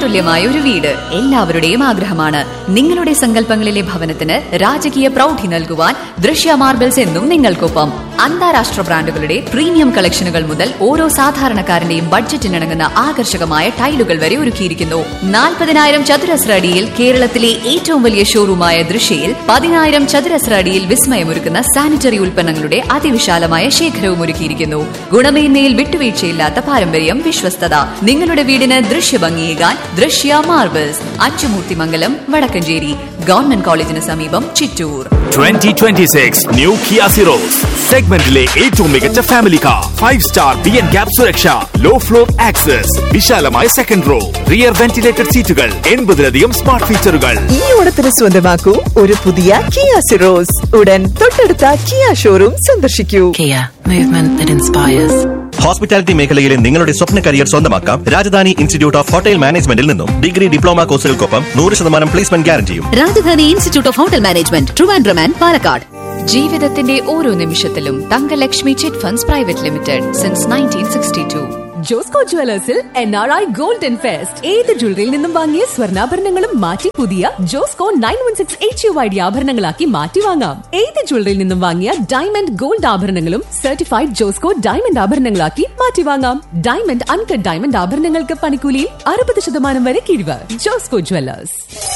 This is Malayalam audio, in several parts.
സ്വർണ്ണതുല്യമായ ഒരു വീട് എല്ലാവരുടെയും ആഗ്രഹമാണ് നിങ്ങളുടെ സങ്കല്പങ്ങളിലെ ഭവനത്തിന് രാജകീയ പ്രൗഢി നൽകുവാൻ ദൃശ്യ മാർബിൾസ് എന്നും നിങ്ങൾക്കൊപ്പം അന്താരാഷ്ട്ര ബ്രാൻഡുകളുടെ പ്രീമിയം കളക്ഷനുകൾ മുതൽ ഓരോ സാധാരണക്കാരന്റെയും ബഡ്ജറ്റിനിണങ്ങുന്ന ആകർഷകമായ ടൈലുകൾ വരെ ഒരുക്കിയിരിക്കുന്നു നാൽപ്പതിനായിരം ചതുരശ്ര അടിയിൽ കേരളത്തിലെ ഏറ്റവും വലിയ ഷോറൂമായ ദൃശ്യയിൽ പതിനായിരം ചതുരശ്ര അടിയിൽ വിസ്മയമൊരുക്കുന്ന സാനിറ്ററി ഉൽപ്പന്നങ്ങളുടെ അതിവിശാലമായ ശേഖരവും ഒരുക്കിയിരിക്കുന്നു ഗുണമേന്മയിൽ വിട്ടുവീഴ്ചയില്ലാത്ത പാരമ്പര്യം വിശ്വസ്തത നിങ്ങളുടെ വീടിന് ദൃശ്യഭംഗിയേകാൻ ദൃശ്യ മാർബിൾസ് അച്ചുമൂർത്തിമംഗലം വടക്കഞ്ചേരി ഗവൺമെന്റ് കോളേജിന് സമീപം ചിറ്റൂർ 2026 ന്യൂ കിയ സിറോസ് സെഗ്മെന്റിലെ ഏറ്റവും മികച്ച family car five star B N CAP സുരക്ഷ ലോ ഫ്ലോർ ആക്സസ് വിശാലമായ സെക്കൻഡ് റോ റിയർ വെന്റിലേറ്റഡ് സീറ്റുകൾ എൺപതിലധികം സ്മാർട്ട് ഫീച്ചറുകൾ ഈ ഓണത്തിന് സ്വന്തമാക്കൂ ഒരു പുതിയ കിയ സിറോസ് ഉടൻ തൊട്ടടുത്ത കിയ ഷോറൂം സന്ദർശിക്കൂ Kia, movement that inspires. Hospitality മേഖലയിലെ നിങ്ങളുടെ സ്വപ്ന കരിയർ സ്വന്തമാക്കാം രാജധാനി ഇൻസ്റ്റിറ്റ്യൂട്ട് ഓഫ് ഹോട്ടൽ മാനേജ്മെന്റിൽ നിന്നും ഡിഗ്രി ഡിപ്ലോമ കോഴ്സുകൾക്കൊപ്പം നൂറ് ശതമാനം പ്ലേസ്മെന്റ് ഗ്യാരണ്ടിയും Rajadhani institute of hotel management Trivandrum and Palakkad ജീവിതത്തിന്റെ ഓരോ നിമിഷത്തിലും Thangalakshmi chit funds private limited since nineteen sixty two Josco ജുവലേഴ്സിൽ N R I golden fest ഏത് ജ്വല്ലറിയിൽ നിന്നും വാങ്ങിയ സ്വർണ്ണാഭരണങ്ങളും മാറ്റി പുതിയ Josco nine one six H U I D ആഭരണങ്ങളാക്കി മാറ്റി വാങ്ങാം ഏത് ജ്വല്ലറിയിൽ നിന്നും വാങ്ങിയ ഡയമണ്ട് ഗോൾഡ് ആഭരണങ്ങളും സർട്ടിഫൈഡ് ജോസ്കോ ഡയമണ്ട് ആഭരണങ്ങളാക്കി മാറ്റി വാങ്ങാം ഡയമണ്ട് അൺകട്ട് ഡയമണ്ട് ആഭരണങ്ങൾക്ക് പണിക്കൂലിയിൽ അറുപത് ശതമാനം വരെ കിഴിവ് ജോസ്കോ ജുവലേഴ്സ്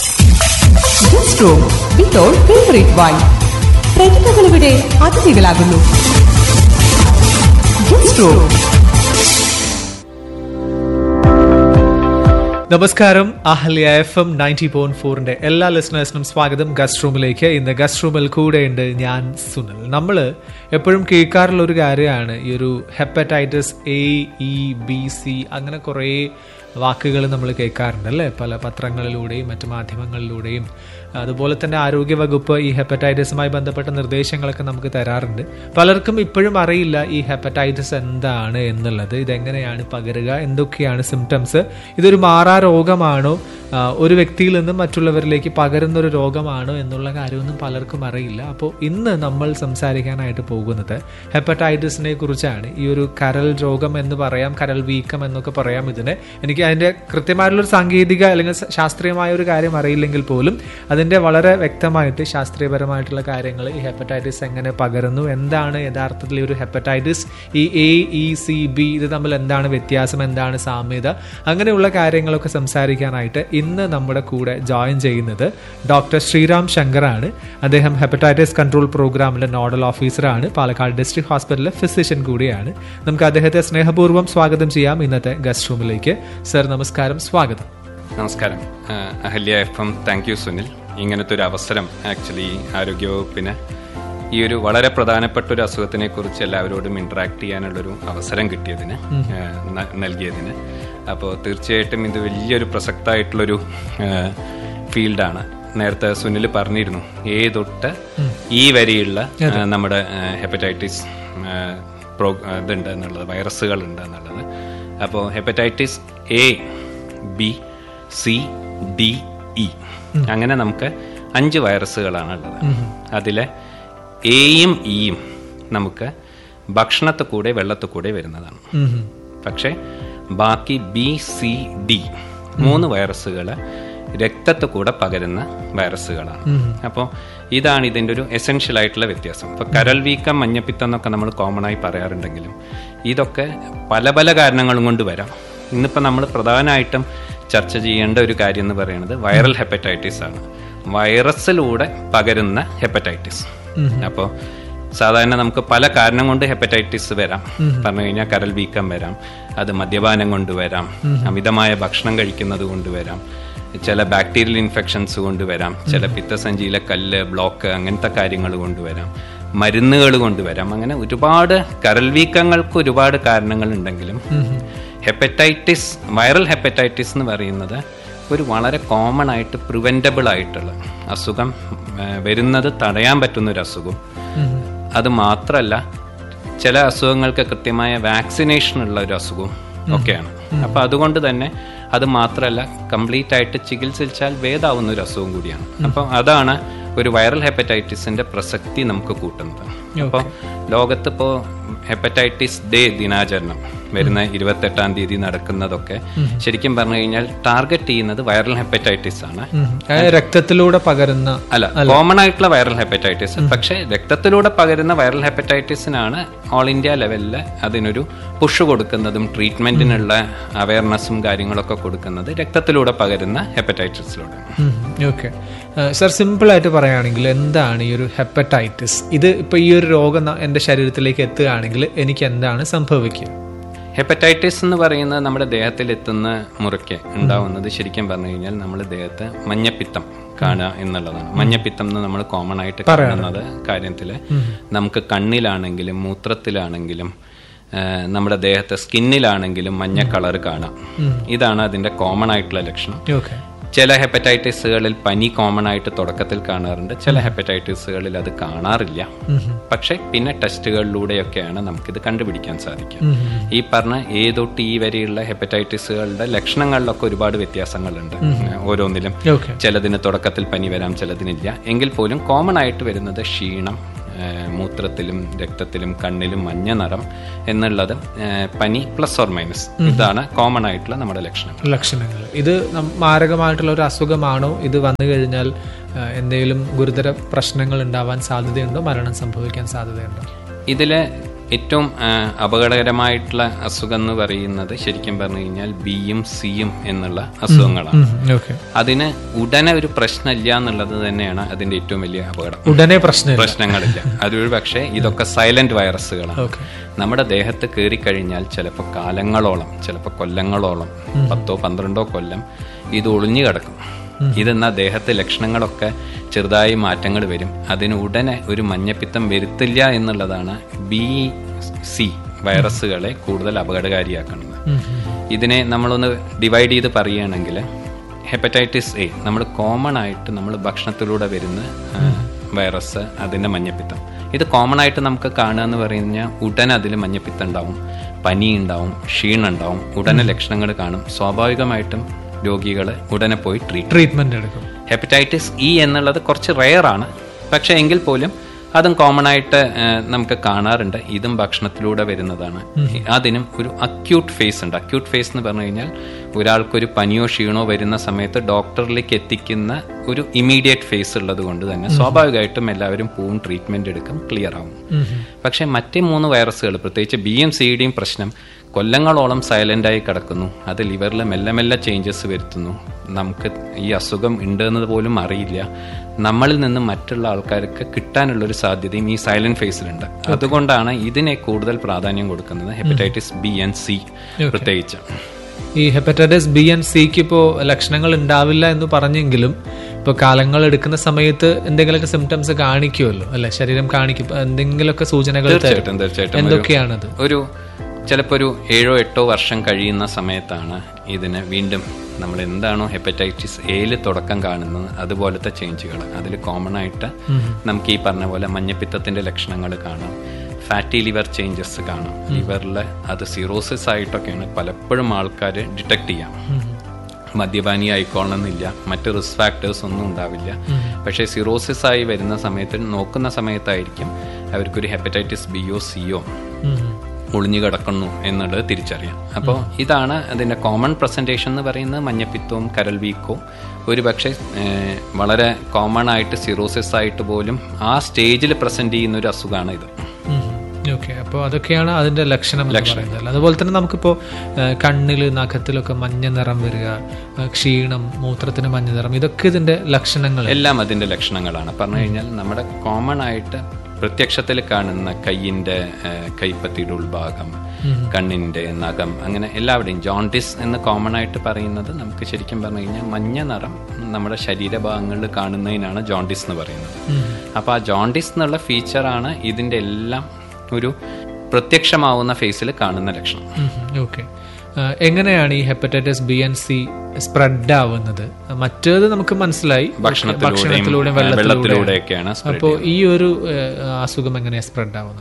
ഫേവറേറ്റ് വൈൻ പ്രതിഭകളിവിടെ അതിഥികളാകുന്നു നമസ്കാരം Ahalya F M ninety point ഫോറിന്റെ എല്ലാ ലിസണേഴ്സിനും സ്വാഗതം ഗസ്റ്റ് റൂമിലേക്ക് ഇന്ന് ഗസ്റ്റ് റൂമിൽ കൂടെയുണ്ട് ഞാൻ സുനിൽ നമ്മൾ എപ്പോഴും കേൾക്കാറുള്ള ഒരു കാര്യമാണ് ഈ ഒരു hepatitis A E B C അങ്ങനെ കുറേ വാക്കുകൾ നമ്മൾ കേൾക്കാറുണ്ട് അല്ലേ പല പത്രങ്ങളിലൂടെയും മറ്റു മാധ്യമങ്ങളിലൂടെയും അതുപോലെ തന്നെ ആരോഗ്യവകുപ്പ് ഈ ഹെപ്പറ്റൈറ്റിസുമായി ബന്ധപ്പെട്ട നിർദ്ദേശങ്ങളൊക്കെ നമുക്ക് തരാറുണ്ട് പലർക്കും ഇപ്പോഴും അറിയില്ല ഈ ഹെപ്പറ്റൈറ്റിസ് എന്താണ് എന്നുള്ളത് ഇതെങ്ങനെയാണ് പകരുക എന്തൊക്കെയാണ് സിംറ്റംസ് ഇതൊരു മാറാ രോഗമാണോ ആ, ഒരു വ്യക്തിയിൽ നിന്നും മറ്റുള്ളവരിലേക്ക് പകരുന്ന ഒരു രോഗമാണോ എന്നുള്ള കാര്യമൊന്നും പലർക്കും അറിയില്ല അപ്പോൾ ഇന്ന് നമ്മൾ സംസാരിക്കാനായിട്ട് പോകുന്നത് ഹെപ്പറ്റൈറ്റിസിനെ കുറിച്ചാണ് ഈ ഒരു കരൾ രോഗം എന്ന് പറയാം കരൾ വീക്കം എന്നൊക്കെ പറയാം ഇതിനെ എനിക്ക് അതിന്റെ കൃത്യമായിട്ടുള്ളൊരു സാങ്കേതിക അല്ലെങ്കിൽ സ- ശാസ്ത്രീയമായ ഒരു കാര്യം അറിയില്ലെങ്കിൽ പോലും അതിന്റെ വളരെ വ്യക്തമായിട്ട് ശാസ്ത്രീയപരമായിട്ടുള്ള കാര്യങ്ങൾ ഈ ഹെപ്പറ്റൈറ്റിസ് എങ്ങനെ പകരുന്നു എന്താണ് യഥാർത്ഥത്തിൽ ഈ ഒരു ഹെപ്പറ്റൈറ്റിസ് ഈ എ ഇ സി ബി ഇത് തമ്മിൽ എന്താണ് വ്യത്യാസം എന്താണ് സാമ്യത അങ്ങനെയുള്ള കാര്യങ്ങളൊക്കെ സംസാരിക്കാനായിട്ട് ഇന്ന് നമ്മുടെ കൂടെ ജോയിൻ ചെയ്യുന്നത് ഡോക്ടർ ശ്രീറാം ശങ്കറാണ് അദ്ദേഹം ഹെപ്പറ്റൈറ്റിസ് കൺട്രോൾ പ്രോഗ്രാമിലെ നോഡൽ ഓഫീസറാണ് പാലക്കാട് ഡിസ്ട്രിക്ട് ഹോസ്പിറ്റലിലെ ഫിസിഷ്യൻ കൂടിയാണ് നമുക്ക് അദ്ദേഹത്തെ സ്നേഹപൂർവ്വം സ്വാഗതം ചെയ്യാം ഇന്നത്തെ ഗസ്റ്റ് റൂമിലേക്ക് സർ നമസ്കാരം സ്വാഗതം നമസ്കാരം ആഹ് Ahalya F M thank you Sunil ഇങ്ങനത്തെ ഒരു അവസരം ആക്ച്വലി ആരോഗ്യവകുപ്പിന് ഈ ഒരു വളരെ പ്രധാനപ്പെട്ട ഒരു അസുഖത്തിനെ കുറിച്ച് എല്ലാവരോടും ഇന്ററാക്ട് ചെയ്യാനുള്ളൊരു അവസരം കിട്ടിയതിന് ആഹ് ന- നൽകിയതിന് അപ്പോൾ തീർച്ചയായിട്ടും ഇത് വലിയൊരു പ്രസക്തമായിട്ടുള്ളൊരു ആഹ് ഫീൽഡാണ് നേരത്തെ സുനിൽ പറഞ്ഞിരുന്നു ഏ തൊട്ട് ഈ വരെയുള്ള ആഹ് നമ്മുടെ ഹെപ്പറ്റൈറ്റിസ് പ്രോ ഇതുണ്ട് എന്നുള്ളത് വൈറസുകൾ ഉണ്ട് എന്നുള്ളത് അപ്പോൾ hepatitis A B C D E അങ്ങനെ നമുക്ക് അഞ്ച് വൈറസുകളാണ് ഉള്ളത് അതിലെ എയും ഇയും നമുക്ക് ഭക്ഷണത്തെ കൂടെ വെള്ളത്തെ കൂടെ വരുന്നതാണ് പക്ഷെ ബാക്കി ബി സി ഡി മൂന്ന് വൈറസുകൾ രക്തത്തെ കൂടെ പകരുന്ന വൈറസുകളാണ് അപ്പോൾ ഇതാണ് ഇതിൻ്റെ ഒരു എസെൻഷ്യൽ ആയിട്ടുള്ള വ്യത്യാസം ഇപ്പൊ കരൾ വീക്കം മഞ്ഞപ്പിത്തം എന്നൊക്കെ നമ്മൾ കോമൺ ആയി പറയാറുണ്ടെങ്കിലും ഇതൊക്കെ പല പല കാരണങ്ങളും കൊണ്ട് വരാം ഇന്നിപ്പോൾ നമ്മൾ പ്രധാനമായിട്ടും ചർച്ച ചെയ്യേണ്ട ഒരു കാര്യം എന്ന് പറയുന്നത് വൈറൽ ഹെപ്പറ്റൈറ്റിസ് ആണ് വൈറസിലൂടെ പകരുന്ന ഹെപ്പറ്റൈറ്റിസ് അപ്പോൾ സാധാരണ നമുക്ക് പല കാരണം കൊണ്ട് ഹെപ്പറ്റൈറ്റിസ് വരാം പറഞ്ഞു കഴിഞ്ഞാൽ കരൾ വീക്കം വരാം അത് മദ്യപാനം കൊണ്ട് വരാം അമിതമായ ഭക്ഷണം കഴിക്കുന്നത് കൊണ്ട് വരാം ചില ബാക്ടീരിയൽ ഇൻഫെക്ഷൻസ് കൊണ്ട് വരാം ചില പിത്തസഞ്ചിയിലെ കല്ല് ബ്ലോക്ക് അങ്ങനത്തെ കാര്യങ്ങൾ കൊണ്ടുവരാം മരുന്നുകൾ കൊണ്ടുവരാം അങ്ങനെ ഒരുപാട് കരൾ വീക്കങ്ങൾക്ക് ഒരുപാട് കാരണങ്ങൾ ഉണ്ടെങ്കിലും ഹെപ്പറ്റൈറ്റിസ് വൈറൽ ഹെപ്പറ്റൈറ്റിസ് എന്ന് പറയുന്നത് ഒരു വളരെ കോമൺ ആയിട്ട് പ്രിവെന്റബിൾ ആയിട്ടുള്ള അസുഖം ആ, വരുന്നത് തടയാൻ പറ്റുന്ന ഒരു അസുഖം അത് മാത്രമല്ല ചില അസുഖങ്ങൾക്ക് കൃത്യമായ വാക്സിനേഷൻ ഉള്ള ഒരു അസുഖം ഒക്കെയാണ് അപ്പൊ അതുകൊണ്ട് തന്നെ അത് മാത്രമല്ല കംപ്ലീറ്റ് ആയിട്ട് ചികിത്സിച്ചാൽ ഭേദാവുന്ന ഒരു അസുഖം കൂടിയാണ് അപ്പൊ അതാണ് ഒരു വൈറൽ ഹെപ്പറ്റൈറ്റിസിന്റെ പ്രസക്തി നമുക്ക് കൂട്ടുന്നത് അപ്പോൾ ലോകത്തിപ്പോ ഹെപ്പറ്റൈറ്റിസ് ഡേ ദിനാചരണം വരുന്ന ഇരുപത്തെട്ടാം തീയതി നടക്കുന്നതൊക്കെ ശരിക്കും പറഞ്ഞു കഴിഞ്ഞാൽ ടാർഗറ്റ് ചെയ്യുന്നത് വൈറൽ ഹെപ്പറ്റൈറ്റിസ് ആണ് ഉം. അതായത് രക്തത്തിലൂടെ പകരുന്ന അല്ല കോമൺ ആയിട്ടുള്ള വൈറൽ ഹെപ്പറ്റൈറ്റിസ് പക്ഷേ രക്തത്തിലൂടെ പകരുന്ന വൈറൽ ഹെപ്പറ്റൈറ്റിസിനാണ് ഓൾ ഇന്ത്യ ലെവലിൽ അതിനൊരു പുഷ് കൊടുക്കുന്നതും ട്രീറ്റ്മെന്റിനുള്ള അവയർനെസ്സും കാര്യങ്ങളൊക്കെ കൊടുക്കുന്നത് രക്തത്തിലൂടെ പകരുന്ന ഹെപ്പറ്റൈറ്റിസിലൂടെ ഓക്കെ സർ സിമ്പിൾ ആയിട്ട് പറയുകയാണെങ്കിൽ എന്താണ് ഈ ഒരു ഹെപ്പറ്റൈറ്റിസ് ഇത് ഇപ്പൊ ഈ ഒരു രോഗം ന- എന്റെ ശരീരത്തിലേക്ക് എത്തുകയാണെങ്കിൽ എനിക്ക് എന്താണ് സംഭവിക്കുക ഹെപ്പറ്റൈറ്റിസ് എന്ന് പറയുന്നത് നമ്മുടെ ദേഹത്തിൽ എത്തുന്ന മുറയ്ക്ക് ഉണ്ടാവുന്നത് ശരിക്കും പറഞ്ഞു കഴിഞ്ഞാൽ നമ്മുടെ ദേഹത്ത് മഞ്ഞപ്പിത്തം കാണുക എന്നുള്ളതാണ് മഞ്ഞപ്പിത്തം എന്ന് നമ്മൾ കോമൺ ആയിട്ട് കാണുന്നത് കാര്യത്തില് നമുക്ക് കണ്ണിലാണെങ്കിലും മൂത്രത്തിലാണെങ്കിലും ആ, നമ്മുടെ ദേഹത്തെ സ്കിന്നിലാണെങ്കിലും മഞ്ഞ കളർ കാണാം ഇതാണ് അതിന്റെ കോമൺ ആയിട്ടുള്ള ലക്ഷണം ഓക്കെ ചില ഹെപ്പറ്റൈറ്റിസുകളിൽ പനി കോമൺ ആയിട്ട് തുടക്കത്തിൽ കാണാറുണ്ട് ചില ഹെപ്പറ്റൈറ്റിസുകളിൽ അത് കാണാറില്ല പക്ഷെ പിന്നെ ടെസ്റ്റുകളിലൂടെയൊക്കെയാണ് നമുക്കിത് കണ്ടുപിടിക്കാൻ സാധിക്കുക ഈ പറഞ്ഞ എ തൊട്ട് ഈ വരെയുള്ള ഹെപ്പറ്റൈറ്റിസുകളുടെ ലക്ഷണങ്ങളിലൊക്കെ ഒരുപാട് വ്യത്യാസങ്ങളുണ്ട് ഓരോന്നിലും ഓക്കെ ചിലതിന് തുടക്കത്തിൽ പനി വരാം ചിലതിനില്ല എങ്കിൽ പോലും കോമൺ ആയിട്ട് വരുന്നത് ക്ഷീണം ആ, മൂത്രത്തിലും രക്തത്തിലും കണ്ണിലും മഞ്ഞ നിറം എന്നുള്ളത് ആ, പനി പ്ലസ് ഓർ മൈനസ് ഇതാണ് കോമൺ ആയിട്ടുള്ള നമ്മുടെ ലക്ഷണങ്ങൾ ലക്ഷണങ്ങൾ ഇത് നം- മാരകമായിട്ടുള്ള ഒരു അസുഖമാണോ ഇത് വന്നു കഴിഞ്ഞാൽ ആ, എന്തെങ്കിലും ഗുരുതര പ്രശ്നങ്ങൾ ഉണ്ടാവാൻ സാധ്യതയുണ്ടോ മരണം സംഭവിക്കാൻ സാധ്യതയുണ്ടോ ഇതില് ഏറ്റവും ആ, അപകടകരമായിട്ടുള്ള അസുഖം എന്ന് പറയുന്നത് ശരിക്കും പറഞ്ഞു കഴിഞ്ഞാൽ ബിയും സിയും എന്നുള്ള അസുഖങ്ങളാണ് ഓക്കെ അതിന് ഉടനെ ഒരു പ്രശ്നമില്ല എന്നുള്ളത് തന്നെയാണ് അതിന്റെ ഏറ്റവും വലിയ അപകടം ഉടനെ പ്രശ്നമില്ല പ്രശ്നങ്ങളില്ല അതൊരു പക്ഷേ ഇതൊക്കെ സൈലന്റ് വൈറസുകളാണ് ഓക്കെ നമ്മുടെ ദേഹത്ത് കയറി കഴിഞ്ഞാൽ ചിലപ്പോൾ കാലങ്ങളോളം ചിലപ്പോൾ കൊല്ലങ്ങളോളം പത്തോ പന്ത്രണ്ടോ കൊല്ലം ഇത് ഒളിഞ്ഞു കിടക്കും ഇതെന്നാ ദേഹത്തെ ലക്ഷണങ്ങളൊക്കെ ചെറുതായി മാറ്റങ്ങൾ വരും അതിന് ഉടനെ ഒരു മഞ്ഞപ്പിത്തം വരുത്തില്ല എന്നുള്ളതാണ് ബി സി വൈറസുകളെ കൂടുതൽ അപകടകാരിയാക്കുന്നത് ഇതിനെ നമ്മളൊന്ന് ഡിവൈഡ് ചെയ്ത് പറയുകയാണെങ്കിൽ ഹെപ്പറ്റൈറ്റിസ് എ നമ്മൾ കോമൺ ആയിട്ട് നമ്മൾ ഭക്ഷണത്തിലൂടെ വരുന്ന ആ, വൈറസ് അതിന്റെ മഞ്ഞപ്പിത്തം ഇത് കോമൺ ആയിട്ട് നമുക്ക് കാണുക എന്ന് പറഞ്ഞാൽ ഉടനെ അതിൽ മഞ്ഞപ്പിത്തം ഉണ്ടാവും പനി ഉണ്ടാവും ക്ഷീണം ഉണ്ടാവും ഉടനെ ലക്ഷണങ്ങൾ കാണും സ്വാഭാവികമായിട്ടും രോഗികൾ ഉടനെ പോയി ട്രീറ്റ് ട്രീറ്റ്മെന്റ് എടുക്കും ഹെപ്പറ്റൈറ്റിസ് ഇ എന്നുള്ളത് കുറച്ച് റെയർ ആണ് പക്ഷെ എങ്കിൽ പോലും അതും കോമൺ ആയിട്ട് ഏഹ്, നമുക്ക് കാണാറുണ്ട് ഇതും ഭക്ഷണത്തിലൂടെ വരുന്നതാണ് അതിനും ഒരു അക്യൂട്ട് ഫേസ് ഉണ്ട് അക്യൂട്ട് ഫേസ് എന്ന് പറഞ്ഞു കഴിഞ്ഞാൽ ഒരാൾക്കൊരു പനിയോ ക്ഷീണോ വരുന്ന സമയത്ത് ഡോക്ടറിലേക്ക് എത്തിക്കുന്ന ഒരു ഇമീഡിയറ്റ് ഫേസ് ഉള്ളത് കൊണ്ട് തന്നെ സ്വാഭാവികമായിട്ടും എല്ലാവരും പോവും ട്രീറ്റ്മെന്റ് എടുക്കും ക്ലിയർ ആവും പക്ഷെ മറ്റേ മൂന്ന് വൈറസുകൾ പ്രത്യേകിച്ച് ബി എം സിയുടെയും പ്രശ്നം കൊല്ലങ്ങളോളം സൈലന്റ് ആയി കിടക്കുന്നു അത് ലിവറിൽ മെല്ലെ മെല്ലെ ചേഞ്ചസ് വരുത്തുന്നു നമുക്ക് ഈ അസുഖം ഉണ്ട് എന്നത് പോലും അറിയില്ല നമ്മളിൽ നിന്ന് മറ്റുള്ള ആൾക്കാർക്ക് കിട്ടാനുള്ള ഒരു സാധ്യതയും ഈ സൈലന്റ് ഫേസിലുണ്ട് അതുകൊണ്ടാണ് ഇതിനെ കൂടുതൽ പ്രാധാന്യം കൊടുക്കുന്നത് ഹെപ്പറ്റൈറ്റിസ് ബി ആൻഡ് സി പ്രത്യേകിച്ച് ഈ ഹെപ്പറ്റൈറ്റിസ് ബി ആൻഡ് സിക്ക് ഇപ്പോൾ ലക്ഷണങ്ങൾ ഉണ്ടാവില്ല എന്ന് പറഞ്ഞെങ്കിലും ഇപ്പോൾ കാലങ്ങൾ എടുക്കുന്ന സമയത്ത് എന്തെങ്കിലുമൊക്കെ സിംറ്റംസ് കാണിക്കുമല്ലോ അല്ലെ ശരീരം കാണിക്കും ഇപ്പൊ എന്തെങ്കിലുമൊക്കെ സൂചനകൾ തരും. തീർച്ചയായിട്ടും തീർച്ചയായിട്ടും ഒരു- എന്തൊക്കെയാണത് ഒരു ചിലപ്പോൾ ഒരു ഏഴോ എട്ടോ വർഷം കഴിയുന്ന സമയത്താണ് ഇതിന് വീണ്ടും നമ്മൾ എന്താണോ ഹെപ്പറ്റൈറ്റിസ് എയിൽ തുടക്കം കാണുന്നത് അതുപോലത്തെ ചേഞ്ചുകൾ അതിൽ കോമൺ ആയിട്ട് നമുക്ക് ഈ പറഞ്ഞ പോലെ മഞ്ഞപ്പിത്തത്തിന്റെ ലക്ഷണങ്ങൾ കാണാം ഫാറ്റി ലിവർ ചേഞ്ചസ് കാണാം ലിവറിൽ അത് സിറോസിസ് ആയിട്ടൊക്കെയാണ് പലപ്പോഴും ആൾക്കാർ ഡിറ്റക്ട് ചെയ്യാം മദ്യപാനി ആയിക്കോളണമെന്നില്ല മറ്റ് റിസ്ക് ഫാക്ടേഴ്സ് ഒന്നും ഉണ്ടാവില്ല പക്ഷേ സിറോസിസ് ആയി വരുന്ന സമയത്ത് നോക്കുന്ന സമയത്തായിരിക്കും അവർക്കൊരു ഹെപ്പറ്റൈറ്റിസ് ബിയോ സിയോ ഒളിഞ്ഞു കിടക്കുന്നു എന്നുള്ളത് തിരിച്ചറിയാം അപ്പോൾ ഇതാണ് അതിൻ്റെ കോമൺ പ്രസൻറ്റേഷൻ എന്ന് പറയുന്നത് മഞ്ഞപ്പിത്തവും കരൾ വീക്കവും ഒരു പക്ഷേ വളരെ കോമൺ ആയിട്ട് സിറോസിസ് ആയിട്ട് പോലും ആ സ്റ്റേജിൽ പ്രസന്റ് ചെയ്യുന്ന ഒരു അസുഖമാണ് ഇത് ഓക്കെ അപ്പോൾ അതൊക്കെയാണ് അതിന്റെ ലക്ഷണം എന്ന് പറയുന്നത് അതുപോലെ തന്നെ നമുക്കിപ്പോൾ കണ്ണിൽ നഖത്തിലൊക്കെ മഞ്ഞ നിറം വരിക ആ, ക്ഷീണം മൂത്രത്തിന് മഞ്ഞ നിറം ഇതൊക്കെ ഇതിന്റെ ലക്ഷണങ്ങൾ എല്ലാം അതിന്റെ ലക്ഷണങ്ങളാണ് പറഞ്ഞു കഴിഞ്ഞാൽ നമ്മുടെ കോമൺ ആയിട്ട് പ്രത്യക്ഷത്തിൽ കാണുന്ന കയ്യിന്റെ ഏഹ്, കൈപ്പത്തിയുടെ ഉൾഭാഗം കണ്ണിന്റെ നഖം അങ്ങനെ എല്ലാവരുടെയും ജോണ്ടിസ് എന്ന് കോമൺ ആയിട്ട് പറയുന്നത് നമുക്ക് ശരിക്കും പറഞ്ഞു കഴിഞ്ഞാൽ മഞ്ഞ നിറം നമ്മുടെ ശരീരഭാഗങ്ങളിൽ കാണുന്നതിനാണ് ജോണ്ടിസ് എന്ന് പറയുന്നത് അപ്പൊ ആ ജോണ്ടിസ് എന്നുള്ള ഫീച്ചറാണ് ഇതിന്റെ എല്ലാം ഒരു പ്രത്യക്ഷമാവുന്ന ഫേസിൽ കാണുന്ന ലക്ഷണം ഓക്കെ എങ്ങനെയാണ് ഈ hepatitis B and C spread ആവുന്നത് മറ്റേത് നമുക്ക് മനസ്സിലായി ഭക്ഷണത്തിലൂടെയും ഭക്ഷണത്തിലൂടെയും വെള്ളത്തിലൂടെയൊക്കെയാണ് വെള്ളത്തിലൂടെയൊക്കെയാണ് spread അപ്പോൾ ഈ ഒരു ഏഹ്, അസുഖം എങ്ങനെയാണ് സ്പ്രെഡ് ആവുന്നത്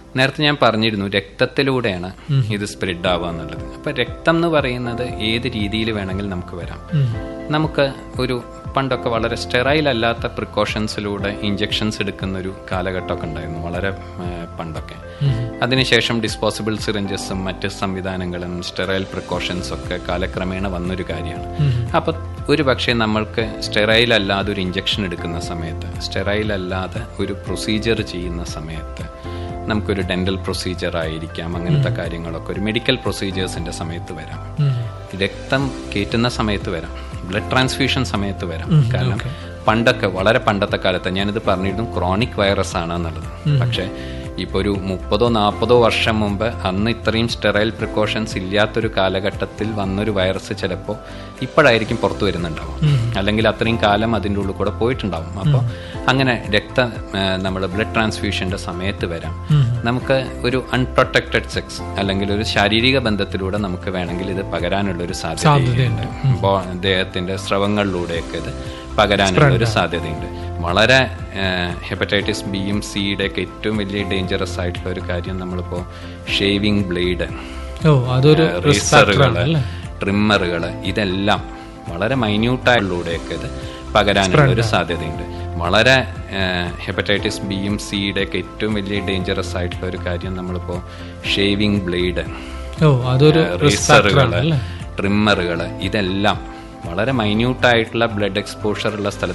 നേരത്തെ ഞാൻ പറഞ്ഞിരുന്നു രക്തത്തിലൂടെയാണ് ഇത് സ്പ്രെഡ് ആവുക എന്നുള്ളത് അപ്പൊ രക്തം എന്ന് പറയുന്നത് ഏത് രീതിയിൽ വേണമെങ്കിൽ നമുക്ക് വരാം നമുക്ക് ഒരു പണ്ടൊക്കെ വളരെ സ്റ്റെറൈൽ അല്ലാത്ത പ്രിക്കോഷൻസിലൂടെ ഇഞ്ചെക്ഷൻസ് എടുക്കുന്ന ഒരു കാലഘട്ടമൊക്കെ ഉണ്ടായിരുന്നു വളരെ ആ, പണ്ടൊക്കെ അതിനുശേഷം ഡിസ്പോസിബിൾ സിറിഞ്ചസും മറ്റ് സംവിധാനങ്ങളും സ്റ്റെറൈൽ പ്രിക്കോഷൻസ് ഒക്കെ കാലക്രമേണ വന്നൊരു കാര്യമാണ് അപ്പൊ ഒരു പക്ഷേ നമ്മൾക്ക് സ്റ്റെറൈൽ അല്ലാതെ ഒരു ഇഞ്ചെക്ഷൻ എടുക്കുന്ന സമയത്ത് സ്റ്റെറൈൽ അല്ലാതെ ഒരു പ്രൊസീജിയർ ചെയ്യുന്ന സമയത്ത് നമുക്കൊരു ഡെന്റൽ പ്രൊസീജിയർ ആയിരിക്കാം അങ്ങനത്തെ കാര്യങ്ങളൊക്കെ ഒരു മെഡിക്കൽ പ്രൊസീജിയേഴ്സിന്റെ സമയത്ത് വരാം രക്തം കയറ്റുന്ന സമയത്ത് വരാം ബ്ലഡ് ട്രാൻസ്ഫ്യൂഷൻ സമയത്ത് വരാം കാരണം പണ്ടൊക്കെ വളരെ പണ്ടത്തെ കാലത്ത് ഞാനിത് പറഞ്ഞിരുന്നു ക്രോണിക് വൈറസ് ആണ് എന്നുള്ളത് പക്ഷേ ഇപ്പൊ ഒരു മുപ്പതോ നാൽപ്പതോ വർഷം മുമ്പ് അന്ന് ഇത്രയും സ്റ്റെറൈൽ പ്രിക്കോഷൻസ് ഇല്ലാത്തൊരു കാലഘട്ടത്തിൽ വന്നൊരു വൈറസ് ചിലപ്പോൾ ഇപ്പോഴായിരിക്കും പുറത്തു വരുന്നുണ്ടാവും അല്ലെങ്കിൽ അത്രയും കാലം അതിൻ്റെ ഉള്ളിൽ കൂടെ പോയിട്ടുണ്ടാവും അപ്പോൾ അങ്ങനെ രക്ത നമ്മൾ ബ്ലഡ് ട്രാൻസ്ഫ്യൂഷന്റെ സമയത്ത് വരാം നമുക്ക് ഒരു അൺപ്രൊട്ടക്റ്റഡ് സെക്സ് അല്ലെങ്കിൽ ഒരു ശാരീരിക ബന്ധത്തിലൂടെ നമുക്ക് വേണമെങ്കിൽ ഇത് പകരാനുള്ള ഒരു സാധ്യതയുണ്ട് അപ്പോൾ അദ്ദേഹത്തിന്റെ സ്രവങ്ങളിലൂടെയൊക്കെ ഇത് പകരാനുള്ള ഒരു സാധ്യതയുണ്ട് വളരെ ഹെപ്പറ്റൈറ്റിസ് ബിയും സിയുടെ ഒക്കെ ഏറ്റവും വലിയ ഡേഞ്ചറസ് ആയിട്ടുള്ള ഒരു കാര്യം നമ്മളിപ്പോ ഷേവിംഗ് ബ്ലേഡ് ഓ അതൊരു risk factor റേസറുകള് ആണ് അല്ലേ? ട്രിമ്മറുകള് ഇതെല്ലാം വളരെ മൈന്യൂട്ടായിലൂടെയൊക്കെ ഇത് പകരാനുള്ള ഒരു സാധ്യതയുണ്ട് വളരെ ഹെപ്പറ്റൈറ്റിസ് ബിയും സിയുടെ ഒക്കെ ഏറ്റവും വലിയ ഡേഞ്ചറസ് ആയിട്ടുള്ള ഒരു കാര്യം നമ്മളിപ്പോ ഷേവിംഗ് ബ്ലേഡ് ഓ അതൊരു risk factor ആണ് റേസറുകള് അല്ലേ? ട്രിമ്മറുകള് ഇതെല്ലാം വളരെ മൈന്യൂട്ടായിട്ടുള്ള ബ്ലഡ് എക്സ്പോഷർ ഉള്ള സ്ഥലത്ത്